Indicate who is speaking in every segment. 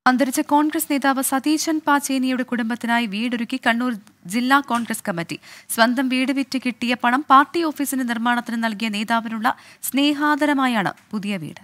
Speaker 1: അന്തരിച്ച കോൺഗ്രസ് നേതാവ് സതീശൻ പാച്ചേനിയുടെ കുടുംബത്തിനായി വീടൊരുക്കി കണ്ണൂർ ജില്ലാ കോൺഗ്രസ് കമ്മിറ്റി സ്വന്തം വീട് വിറ്റ് കിട്ടിയ പണം പാർട്ടി ഓഫീസിന്റെ നിർമ്മാണത്തിന് നൽകിയ നേതാവിനുള്ള സ്നേഹാദരമായാണ് പുതിയ വീട്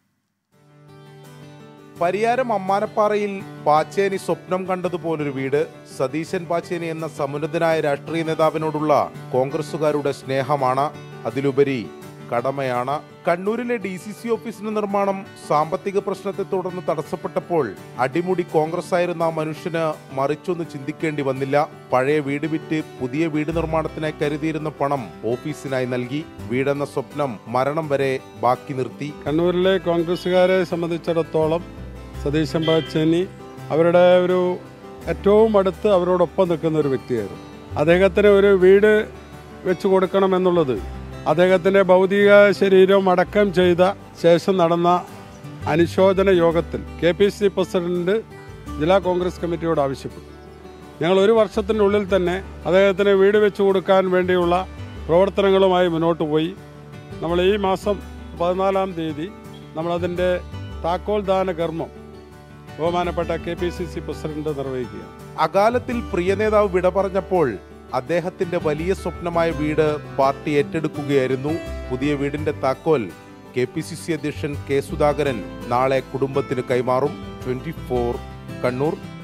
Speaker 2: പരിയാരം അമ്മാനപ്പാറയിൽ പാച്ചേനി സ്വപ്നം കണ്ടതുപോലൊരു വീട് സതീശൻ പാച്ചേനി എന്ന സമുന്നതനായ രാഷ്ട്രീയ നേതാവിനോടുള്ള കോൺഗ്രസുകാരുടെ സ്നേഹമാണ് അതിലുപരി കടമയാണ് കണ്ണൂരിലെ ഡി സി സി ഓഫീസിന്റെ നിർമ്മാണം സാമ്പത്തിക പ്രശ്നത്തെ തുടർന്ന് തടസ്സപ്പെട്ടപ്പോൾ അടിമുടി കോൺഗ്രസ് ആയിരുന്ന ആ മനുഷ്യന് മറിച്ചൊന്ന് ചിന്തിക്കേണ്ടി വന്നില്ല പഴയ വീട് വിറ്റ് പുതിയ വീട് നിർമ്മാണത്തിനായി കരുതിയിരുന്ന പണം ഓഫീസിനായി നൽകി വീടെന്ന സ്വപ്നം മരണം വരെ ബാക്കി നിർത്തി
Speaker 3: കണ്ണൂരിലെ കോൺഗ്രസ്സുകാരെ സംബന്ധിച്ചിടത്തോളം സതീശൻ പാച്ചേനി അവരുടെ ഒരു ഏറ്റവും അടുത്ത് അവരോടൊപ്പം നിൽക്കുന്ന ഒരു വ്യക്തിയായിരുന്നു അദ്ദേഹത്തിന് ഒരു വീട് വെച്ച് കൊടുക്കണമെന്നുള്ളത് അദ്ദേഹത്തിൻ്റെ ഭൗതിക ശരീരം അടക്കം ചെയ്ത ശേഷം നടന്ന അനുശോചന യോഗത്തിൽ കെ പി സി പ്രസിഡന്റ് ജില്ലാ കോൺഗ്രസ് കമ്മിറ്റിയോട് ആവശ്യപ്പെട്ടു ഞങ്ങൾ ഒരു വർഷത്തിൻ്റെ ഉള്ളിൽ തന്നെ അദ്ദേഹത്തിന് വീട് വെച്ച് കൊടുക്കാൻ വേണ്ടിയുള്ള പ്രവർത്തനങ്ങളുമായി മുന്നോട്ട് പോയി നമ്മൾ ഈ മാസം പതിനാലാം തീയതി നമ്മളതിൻ്റെ താക്കോൽ ദാന കർമ്മം ബഹുമാനപ്പെട്ട K P C C president നിർവഹിക്കുക
Speaker 2: അകാലത്തിൽ പ്രിയ നേതാവ് വിട പറഞ്ഞപ്പോൾ അദ്ദേഹത്തിന്റെ വലിയ സ്വപ്നമായ വീട് പാർട്ടി ഏറ്റെടുക്കുകയായിരുന്നു പുതിയ വീടിന്റെ താക്കോൽ കെ പി സി സി അധ്യക്ഷൻ കെ സുധാകരൻ നാളെ കുടുംബത്തിന് കൈമാറും ട്വന്റി കണ്ണൂർ